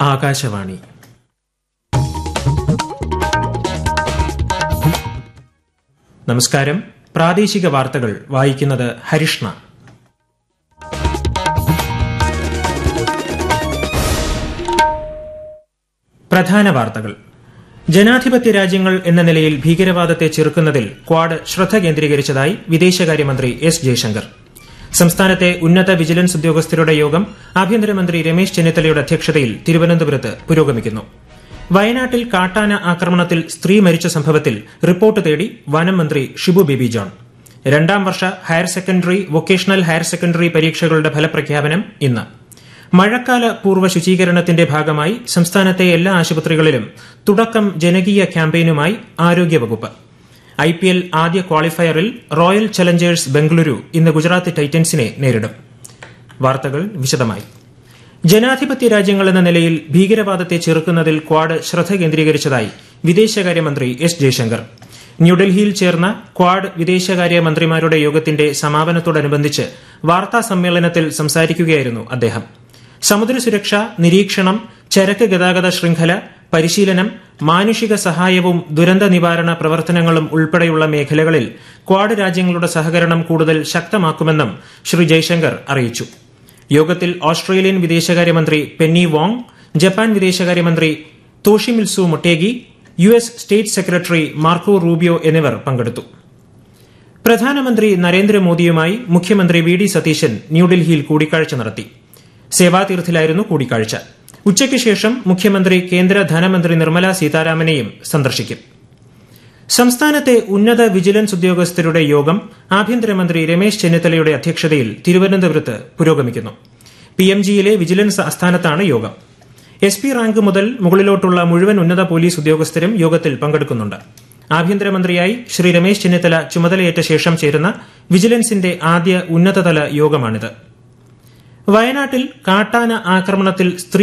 ആകാശവാണി നമസ്കാരം പ്രാദേശിക വാർത്തകൾ വായിക്കുന്നത് ഹരിഷ്ണ പ്രധാന വാർത്തകൾ ജനാധിപത്യ രാജ്യങ്ങൾ എന്ന നിലയിൽ ഭീകരവാദത്തെ ചെറുക്കുന്നതിൽ ക്വാഡ് ശ്രദ്ധ കേന്ദ്രീകരിച്ചതായി വിദേശകാര്യമന്ത്രി എസ് ജയശങ്കർ സംസ്ഥാനത്തെ ഉന്നത വിജിലൻസ് ഉദ്യോഗസ്ഥരുടെ യോഗം ആഭ്യന്തരമന്ത്രി രമേശ് ചെന്നിത്തലയുടെ അധ്യക്ഷതയിൽ തിരുവനന്തപുരത്ത് പുരോഗമിക്കുന്നു വയനാട്ടിൽ കാട്ടാന ആക്രമണത്തിൽ സ്ത്രീ മരിച്ച സംഭവത്തിൽ റിപ്പോർട്ട് തേടി വനം മന്ത്രി ഷിബു ബേബി ജോൺ രണ്ടാം വർഷ higher secondary vocational higher secondary പരീക്ഷകളുടെ ഫലപ്രഖ്യാപനം ഇന്ന് മഴക്കാല പൂർവ്വ ശുചീകരണത്തിന്റെ ഭാഗമായി സംസ്ഥാനത്തെ എല്ലാ ആശുപത്രികളിലും തുടക്കം ജനകീയ ക്യാമ്പയിനുമായി ആരോഗ്യവകുപ്പ് ഐ പി എൽ ആദ്യ ക്വാളിഫയറിൽ റോയൽ ചലഞ്ചേഴ്സ് ബംഗളൂരു ഇന്ന് ഗുജറാത്ത് ടൈറ്റൻസിനെ നേരിടും വാർത്തകൾ വിശദമായി ജനാധിപത്യ രാജ്യങ്ങൾ എന്ന നിലയിൽ ഭീകരവാദത്തെ ചെറുക്കുന്നതിൽ ക്വാഡ് ശ്രദ്ധ കേന്ദ്രീകരിച്ചതായി വിദേശകാര്യമന്ത്രി എസ് ജയശങ്കർ ന്യൂഡൽഹിയിൽ ചേർന്ന ക്വാഡ് വിദേശകാര്യ മന്ത്രിമാരുടെ യോഗത്തിന്റെ സമാപനത്തോടനുബന്ധിച്ച് വാർത്താ സമ്മേളനത്തിൽ സംസാരിക്കുകയായിരുന്നു അദ്ദേഹം സമുദ്ര സുരക്ഷ നിരീക്ഷണം ചരക്ക് ഗതാഗത ശൃംഖല പരിശീലനം മാനുഷിക സഹായവും ദുരന്ത നിവാരണ പ്രവർത്തനങ്ങളും ഉൾപ്പെടെയുള്ള മേഖലകളിൽ ക്വാഡ് രാജ്യങ്ങളുടെ സഹകരണം കൂടുതൽ ശക്തമാക്കുമെന്നും ശ്രീ ജയശങ്കർ അറിയിച്ചു യോഗത്തിൽ ഓസ്ട്രേലിയൻ വിദേശകാര്യമന്ത്രി പെന്നി വോങ് ജപ്പാൻ വിദേശകാര്യമന്ത്രി Toshimitsu Motegi U S state secretary Marco Rubio എന്നിവർ പങ്കെടുത്തു പ്രധാനമന്ത്രി നരേന്ദ്രമോദിയുമായി മുഖ്യമന്ത്രി വി ഡി സതീശൻ ന്യൂഡൽഹിയിൽ കൂടിക്കാഴ്ച നടത്തി സേവാതീർത്ഥിലായിരുന്നു കൂടിക്കാഴ്ച ഉച്ചയ്ക്ക് ശേഷം മുഖ്യമന്ത്രി കേന്ദ്ര ധനമന്ത്രി നിർമ്മല സീതാരാമനെയും സന്ദർശിക്കും സംസ്ഥാനത്തെ ഉന്നത വിജിലൻസ് ഉദ്യോഗസ്ഥരുടെ യോഗം ആഭ്യന്തരമന്ത്രി രമേശ് ചെന്നിത്തലയുടെ അധ്യക്ഷതയിൽ തിരുവനന്തപുരത്ത് പുരോഗമിക്കുന്നു പി എം ജിയിലെ വിജിലൻസ് ആസ്ഥാനത്താണ് യോഗം എസ് പി റാങ്ക് മുതൽ മുകളിലോട്ടുള്ള മുഴുവൻ ഉന്നത പോലീസ് ഉദ്യോഗസ്ഥരും യോഗത്തിൽ പങ്കെടുക്കുന്നുണ്ട് ആഭ്യന്തരമന്ത്രിയായി ശ്രീ രമേശ് ചെന്നിത്തല ചുമതലയേറ്റ ശേഷം ചേരുന്ന വിജിലൻസിന്റെ ആദ്യ ഉന്നതതല യോഗമാണിത് വയനാട്ടിൽ കാട്ടാന ആക്രമണത്തിൽ സ്ത്രീ